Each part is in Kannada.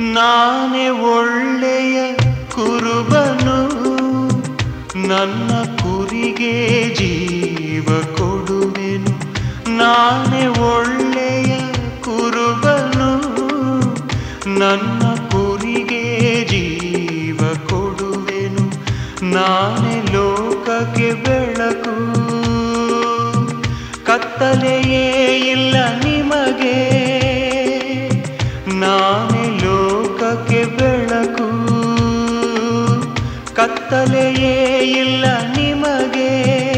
ನಾನೇ ಒಳ್ಳೆಯ ಕುರುಬನು ನನ್ನ ಕುರಿಗೆ ಜೀವ ಕೊಡುವೆನು ನಾನೇ ಒಳ್ಳೆಯ ಕುರುಬನು ನನ್ನ ಕುರಿಗೆ ಜೀವ ಕೊಡುವೆನು ನಾನೇ ಲೋಕಕ್ಕೆ ಬೆಳಕು ಕತ್ತಲೆಯೇ ಇಲ್ಲ ನಿಮಗೆ ನಾನೇ ಲೋಕಕ್ಕೆ ಬೆಳಕು ಕತ್ತಲೆಯೇ ಇಲ್ಲ ನಿಮಗೆ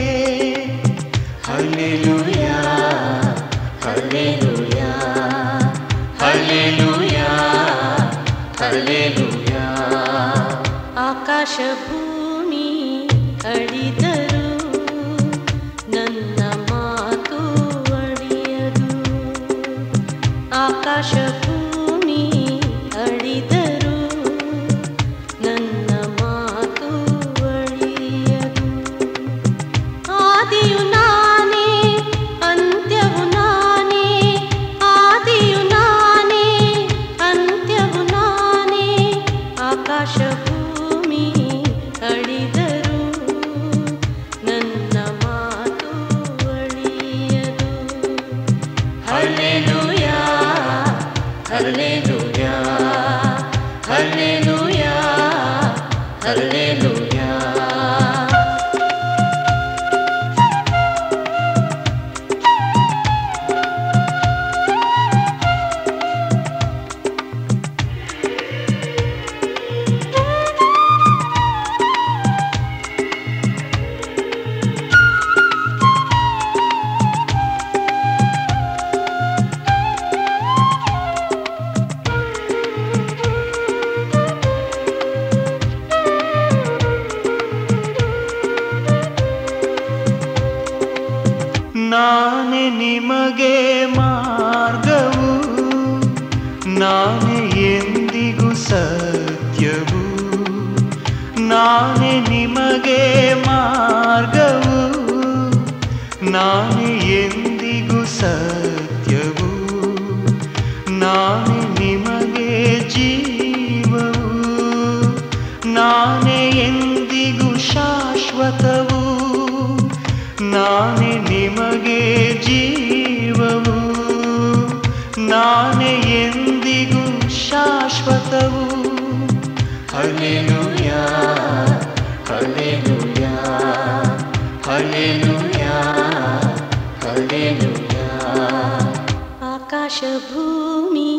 ಹಲ್ಲೆಲೂಯಾ ಹಲ್ಲೆಲೂಯಾ ಹಲ್ಲೆಲೂಯಾ ಹಲ್ಲೆಲೂಯಾ ಆಕಾಶ ಭೂಮಿ ಅಳಿದರು ನನ್ನ ಮಾತು ಅಳಿಯದು ಆಕಾಶ ಭೂಮಿ ಅಳಿದರು ನನ್ನ ಮಾತು ಅಳಿಯದು ಆದಿಯು ನಾನೇ ಅಂತ್ಯವು ನಾನೇ ಆದಿಯು ನಾನೇ ಅಂತ್ಯವು ನಾನೇ ಆಕಾಶ ಭೂಮಿ ಅಳಿದರು ನನ್ನ ಮಾತು ಅಳಿಯದು ಹಲ್ಲೆಲೂಯಾ ಹಲ್ಲೆಲೂಯಾ ಹಲ್ಲೆಲೂಯಾ ಹಲ್ಲೆಲೂಯಾ ನಾನೇ ನಿಮಗೆ ಮಾರ್ಗವು ನಾನೇ ಎಂದಿಗೂ ಸತ್ಯವು ನಾನೇ ನಿಮಗೆ ಮಾರ್ಗವು ನಾನೇ ಎಂದಿಗೂ ಸತ್ಯವು ನಾನೇ ನಿಮಗೆ ಜೀವವು ನಾನೇ ಎಂದಿಗೂ ಶಾಶ್ವತವು ನಾನೇ ನಿಮಗೆ ಜೀವವು ನಾನೇ ಎಂದಿಗೂ ಶಾಶ್ವತವು ಹಲ್ಲೆಲೂಯಾ ಹಲ್ಲೆಲೂಯಾ ಹಲ್ಲೆಲೂಯಾ ಹಲ್ಲೆಲೂಯಾ ಆಕಾಶ ಭೂಮಿ